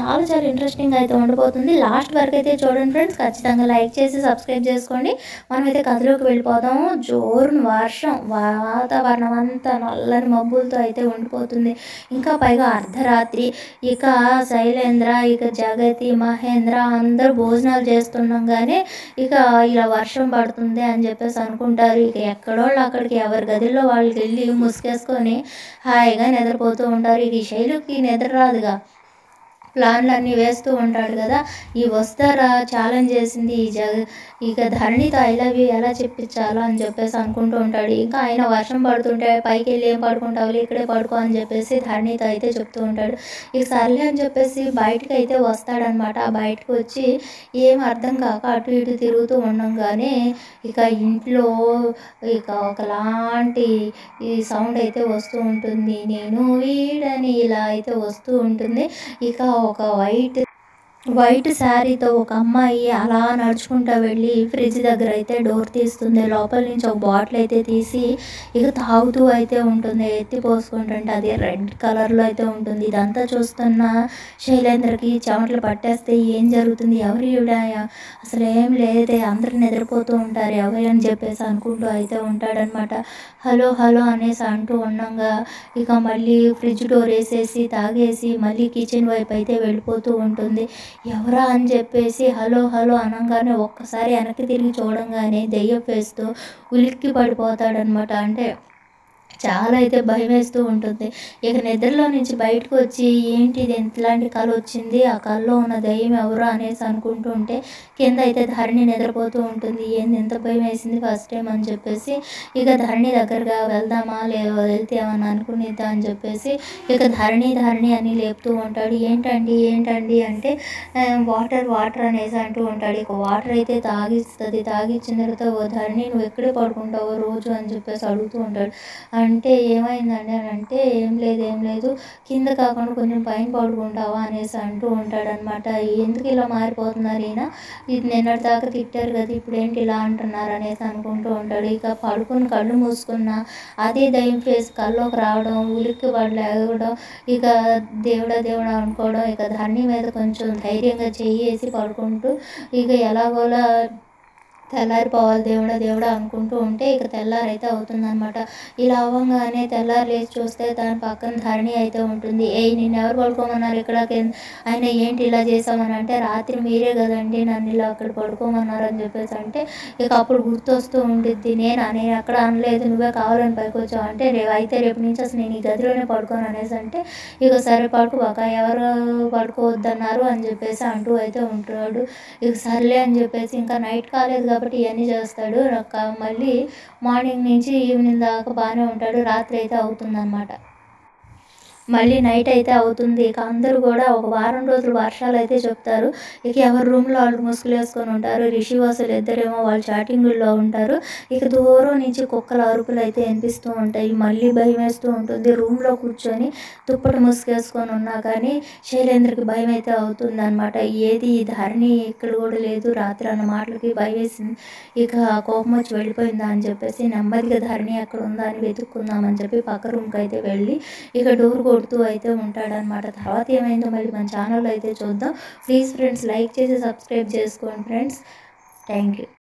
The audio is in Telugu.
చాలా చాలా ఇంట్రెస్టింగ్ అయితే ఉండిపోతుంది లాస్ట్ వరకు అయితే చూడండి ఫ్రెండ్స్ ఖచ్చితంగా లైక్ చేసి సబ్స్క్రైబ్ చేసుకోండి మనమైతే కథలోకి వెళ్ళిపోదాము జోరున వర్షం వాతావరణం అంతా నల్లని మబ్బులతో అయితే ఉండిపోతుంది ఇంకా పైగా అర్ధరాత్రి ఇక శైలేంద్ర ఇక జగతి మహేంద్ర అందరూ భోజనాలు చేస్తున్నాం కానీ ఇక ఇలా వర్షం పడుతుంది అని చెప్పేసి అనుకుంటారు ఇక ఎక్కడోళ్ళు అక్కడికి ఎవరి గదిలో వాళ్ళకి వెళ్ళి ముసుగేసుకొని హాయిగా నిద్రపోతూ ఉంటారు ఇక ఈ శైలుకి నిద్ర రాదుగా ప్లాన్లు అన్నీ వేస్తూ ఉంటాడు కదా ఈ వస్తారా ఛాలెంజ్ చేసింది ఈ జగ ఇక ధరణితో ఐ లవ్ యూ ఎలా చెప్పించాలో అని చెప్పేసి అనుకుంటూ ఉంటాడు ఇంకా ఆయన వర్షం పడుతుంటే పైకి వెళ్ళి ఏం పడుకుంటావు ఇక్కడే పడుకో అని చెప్పేసి ధరణితో అయితే చెప్తూ ఉంటాడు ఇక సర్లే అని చెప్పేసి బయటకు అయితే వస్తాడనమాట ఆ బయటకు వచ్చి ఏం అర్థం కాక అటు ఇటు తిరుగుతూ ఉండంగానే ఇక ఇంట్లో ఇక ఒకలాంటి ఈ సౌండ్ అయితే వస్తూ ఉంటుంది నేను వీడని ఇలా అయితే వస్తూ ఉంటుంది ఇక ఒక వైట్ వైట్ శారీతో ఒక అమ్మాయి అలా నడుచుకుంటూ వెళ్ళి ఫ్రిడ్జ్ దగ్గర అయితే డోర్ తీస్తుంది లోపల నుంచి ఒక బాటిల్ అయితే తీసి ఇక తాగుతూ అయితే ఉంటుంది ఎత్తి పోసుకుంటుంటే అది రెడ్ కలర్లో అయితే ఉంటుంది ఇదంతా చూస్తున్న శైలేంద్రకి చెమటలు పట్టేస్తే ఏం జరుగుతుంది ఎవరు ఈవిడ అసలు ఏం లేదే అందరు నిద్రపోతూ ఉంటారు ఎవరు అని చెప్పేసి అనుకుంటూ అయితే ఉంటాడనమాట హలో హలో అనేసి అంటూ ఉండగా ఇక మళ్ళీ ఫ్రిడ్జ్ డోర్ వేసేసి తాగేసి మళ్ళీ కిచెన్ వైపు అయితే వెళ్ళిపోతూ ఉంటుంది ఎవరా అని చెప్పేసి హలో హలో అనగానే ఒక్కసారి వెనక్కి తిరిగి చూడంగానే దెయ్యం వేస్తూ ఉలిక్కి పడిపోతాడనమాట అంటే చాలా అయితే భయం వేస్తూ ఉంటుంది ఇక నిద్రలో నుంచి బయటకు వచ్చి ఏంటి ఇది ఇట్లాంటి కళ వచ్చింది ఆ కళలో ఉన్న దయ్యం ఎవరు అనేసి అనుకుంటూ ఉంటే కింద అయితే ధరణి నిద్రపోతూ ఉంటుంది ఏంది ఎంత భయం వేసింది ఫస్ట్ టైం అని చెప్పేసి ఇక ధరణి దగ్గరగా వెళ్దామా లే వెళ్తే ఏమని అనుకునేద్దా అని చెప్పేసి ఇక ధరణి ధరణి అని లేపుతూ ఉంటాడు ఏంటండి ఏంటండి అంటే "ఆ, వాటర్ వాటర్ అనేసి అంటూ ఉంటాడు ఇక వాటర్ అయితే తాగిస్తుంది తాగిచ్చిన తర్వాత ఓ ధరణి నువ్వు ఎక్కడే పడుకుంటావో రోజు అని చెప్పేసి అడుగుతూ ఉంటాడు అంటే ఏమైందండి అని అంటే ఏం లేదు ఏం లేదు కింద కాకుండా కొంచెం పైన పడుకుంటావా అనేసి అంటూ ఉంటాడనమాట ఎందుకు ఇలా మారిపోతున్నారు ఈయన ఇది నిన్నటి దాకా తిట్టారు కదా ఇప్పుడు ఏంటి ఇలా అంటున్నారు అనేసి అనుకుంటూ ఉంటాడు ఇక పడుకుని కళ్ళు మూసుకున్న అదే దయ్యం ఫేస్ కల్లోకి రావడం ఉలిక్కి పడి లేవడం ఇక దేవుడా దేవుడా అనుకోవడం ఇక ధరణి మీద కొంచెం ధైర్యంగా చెయ్యేసి పడుకుంటూ ఇక ఎలాగోలా తెల్లారిపోవాలి దేవుడా దేవుడా అనుకుంటూ ఉంటే ఇక తెల్లారైతే అవుతుందన్నమాట ఇలా అవ్వగానే తెల్లారి లేచి చూస్తే దాని పక్కన ధరణి అయితే ఉంటుంది ఏ నిన్ను ఎవరు పడుకోమన్నారు ఇక్కడ కింద- ఆయన ఏంటి ఇలా చేసామని అంటే రాత్రి మీరే కదండి నన్ను ఇలా అక్కడ పడుకోమన్నారు అని చెప్పేసి అంటే ఇక అప్పుడు గుర్తొస్తూ ఉండిద్ది నేను నేను ఎక్కడ అనలేదు నువ్వే కావాలని పైకి వచ్చావు అంటే రేపు అయితే రేపు నుంచి అసలు నేను ఈ గదిలోనే పడుకోను అనేసి అంటే ఇక సరే పడుకోబాక ఎవరు పడుకోవద్దన్నారు అని చెప్పేసి అంటూ అయితే ఉంటున్నాడు ఇక సర్లే అని చెప్పేసి ఇంకా నైట్ కాలేదు కాబట్టి ఇవన్నీ చేస్తాడు ఒక మళ్ళీ మార్నింగ్ నుంచి ఈవినింగ్ దాకా బాగానే ఉంటాడు రాత్రి అయితే అవుతుందన్నమాట మళ్ళీ నైట్ అయితే అవుతుంది ఇక అందరూ కూడా ఒక వారం రోజులు వర్షాలు అయితే చెప్తారు ఇక ఎవరి రూమ్లో వాళ్ళు ముసుగులు వేసుకొని ఉంటారు రిషివాసులు ఇద్దరేమో వాళ్ళు చాటింగుల్లో ఉంటారు ఇక దూరం నుంచి కుక్కల అరుపులు అయితే వినిపిస్తూ ఉంటాయి మళ్ళీ భయం వేస్తూ ఉంటుంది రూమ్లో కూర్చొని దుప్పటి ముసుగేసుకొని ఉన్నా కానీ శైలేంద్రకి భయం అయితే అవుతుంది అనమాట ఏది ఈ ధరణి ఇక్కడ కూడా లేదు రాత్రి అన్న మాటలకి భయం వేసింది ఇక కోపం వచ్చి వెళ్ళిపోయిందా అని చెప్పేసి నెమ్మదిగా ధరణి ఎక్కడ ఉందా అని వెతుక్కుందామని చెప్పి పక్క రూమ్కి అయితే వెళ్ళి ఇక డోర్ కొడుతూ అయితే ఉంటాడనమాట తర్వాత ఏమైందో మళ్ళీ మన ఛానల్ అయితే చూద్దాం ప్లీజ్ ఫ్రెండ్స్ లైక్ చేసి సబ్స్క్రైబ్ చేసుకోండి ఫ్రెండ్స్ థ్యాంక్ యూ